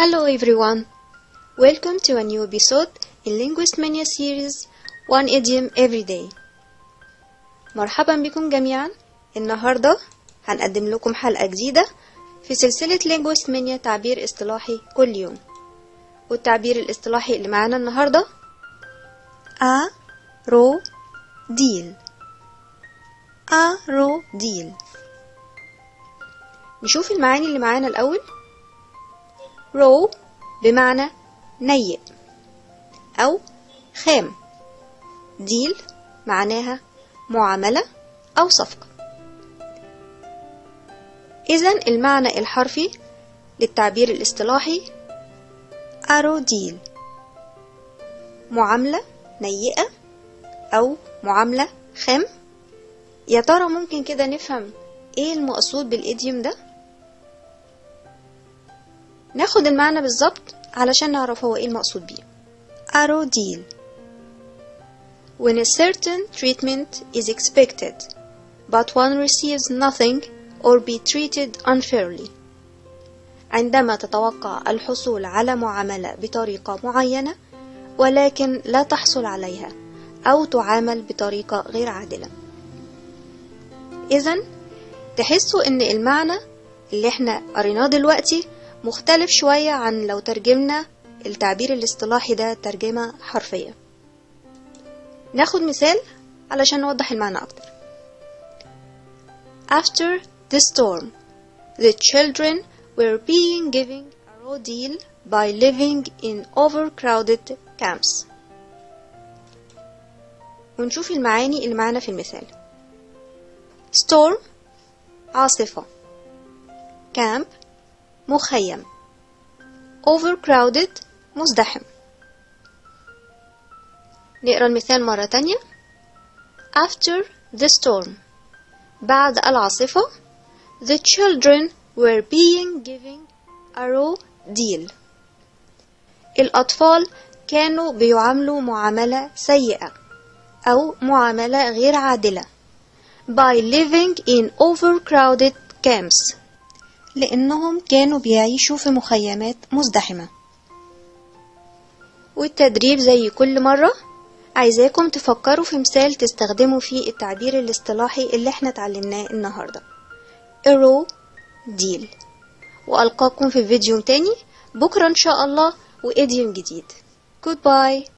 Hello everyone. Welcome to a new episode in Linguist Mania series One Idiom Every Day. مرحبا بكم جميعا. النهاردة هنقدم لكم حلقة جديدة في سلسلة Linguist Mania تعبير اصطلاحي كل يوم. والتعبير الاصطلاحي اللي معانا النهاردة A رو ديل A رو ديل نشوف المعاني اللي معانا الأول رو بمعنى نيء أو خام ديل معناها معاملة أو صفقة إذا المعنى الحرفي للتعبير الاصطلاحي أرو ديل معاملة نيئة أو معاملة خام يا ترى ممكن كده نفهم ايه المقصود بالإيديوم ده ناخد المعنى بالظبط علشان نعرف هو ايه المقصود بيه arrow deal when a certain treatment is expected but one receives nothing or be treated unfairly عندما تتوقع الحصول على معاملة بطريقة معينة ولكن لا تحصل عليها أو تعامل بطريقة غير عادلة إذا تحسوا إن المعنى اللي احنا قريناه دلوقتي مختلف شوية عن لو ترجمنا التعبير الاصطلاحي ده ترجمة حرفية ناخد مثال علشان نوضح المعنى أكتر After the storm the children were being given a raw deal by living in overcrowded camps ونشوف المعاني اللي معانا في المثال storm عاصفة camp مخيم overcrowded مزدحم نقرا المثال مرة تانية after the storm بعد العاصفة the children were being given a raw deal الأطفال كانوا بيعاملوا معاملة سيئة أو معاملة غير عادلة by living in overcrowded camps لأنهم كانوا بيعيشوا في مخيمات مزدحمة والتدريب زي كل مرة عايزاكم تفكروا في مثال تستخدموا فيه التعبير الاصطلاحي اللي احنا اتعلمناه النهاردة ايرو ديل وألقاكم في فيديو تاني بكرة إن شاء الله وإديوم جديد Goodbye